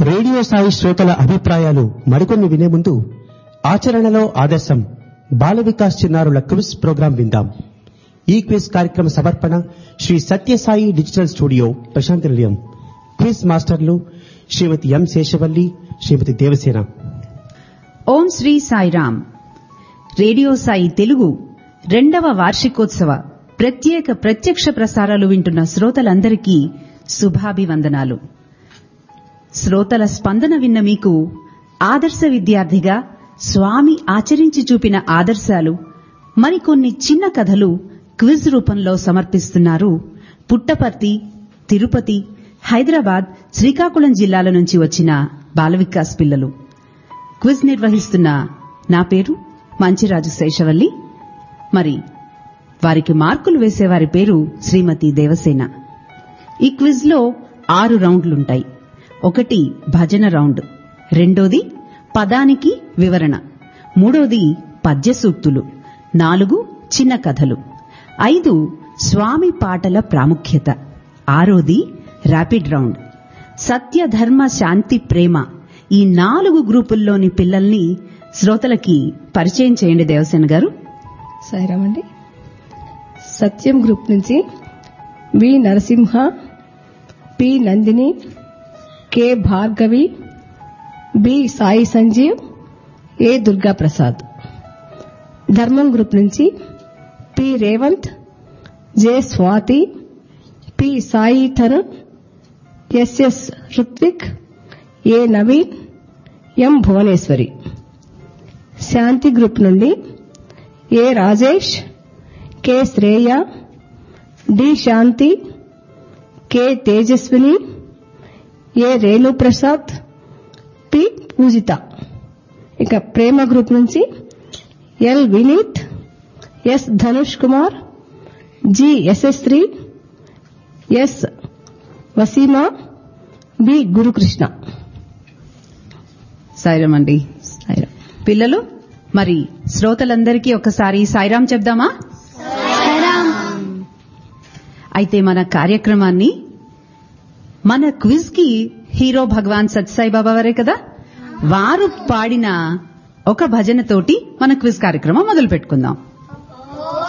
Radio Sai శ్రోతల అభిప్రాయాలు మరికొన్ని వినే ముందు ఆచరణలో ఆదర్శం బాల వికాస్ చిన్నారుల క్విజ్ ప్రోగ్రాం విందాం ఈ క్విజ్ కార్యక్రమ సమర్పణ శ్రీ సత్యసాయి డిజిటల్ స్టూడియో ప్రశాంతి నిలయం క్విజ్ మాస్టర్లు శ్రీమతి ఎం శేషవల్లి శ్రీమతి దేవసేన ఓం శ్రీ సాయిరామ్ రేడియో సాయి తెలుగు రెండవ వార్షికోత్సవ ప్రత్యేక ప్రత్యక్ష ప్రసారాలు వింటున్న శ్రోతలందరికీ శుభాభివందనాలు శ్రోతల స్పందన విన్న మీకు ఆదర్శ విద్యార్థిగా స్వామి ఆచరించి చూపిన ఆదర్శాలు మరికొన్ని చిన్న కథలు క్విజ్ రూపంలో సమర్పిస్తున్నారు పుట్టపర్తి తిరుపతి హైదరాబాద్ శ్రీకాకుళం జిల్లాల నుంచి వచ్చిన బాలవికాస్ పిల్లలు క్విజ్ నిర్వహిస్తున్న నా పేరు మంచిరాజు శేషవల్లి మరి వారికి మార్కులు వేసేవారి పేరు శ్రీమతి దేవసేన ఈ క్విజ్ లో ఆరు రౌండ్లుంటాయి ఒకటి భజన రౌండ్ రెండోది పదానికి వివరణ మూడోది పద్య సూక్తులు నాలుగు చిన్న కథలు ఐదు స్వామి పాటల ప్రాముఖ్యత ఆరోది ర్యాపిడ్ రౌండ్ సత్య ధర్మ శాంతి ప్రేమ ఈ నాలుగు గ్రూపుల్లోని పిల్లల్ని శ్రోతలకి పరిచయం చేయండి దేవసేన గారు సాయిరామండి సత్యం గ్రూప్ నుంచి V Narasimha P Nandini K Bhargavi B Sai Sanjeev A Durga Prasad Dharmam group నుంచి P Revanth J Swathi P Sai Tarun SS Ruthvik A Naveen M Bhuvaneswari Shanti group నుండి A Rajesh K Shreya D Shanti K Tejaswini A Renu Prasad P Poojitha ఇక ప్రేమ గ్రూప్ నుంచి L Vineeth S Dhanush Kumar G Yashasri S Waseema B Gurukrishna Sairam అండి సాయిరామ్. పిల్లలు మరి శ్రోతలందరికీ ఒకసారి సాయిరాం చెప్దామా అయితే మన కార్యక్రమాన్ని మన క్విజ్ కి హీరో భగవాన్ సత్సాయి బాబా వారే కదా వారు పాడిన ఒక భజనతోటి మన క్విజ్ కార్యక్రమం మొదలు పెట్టుకుందాం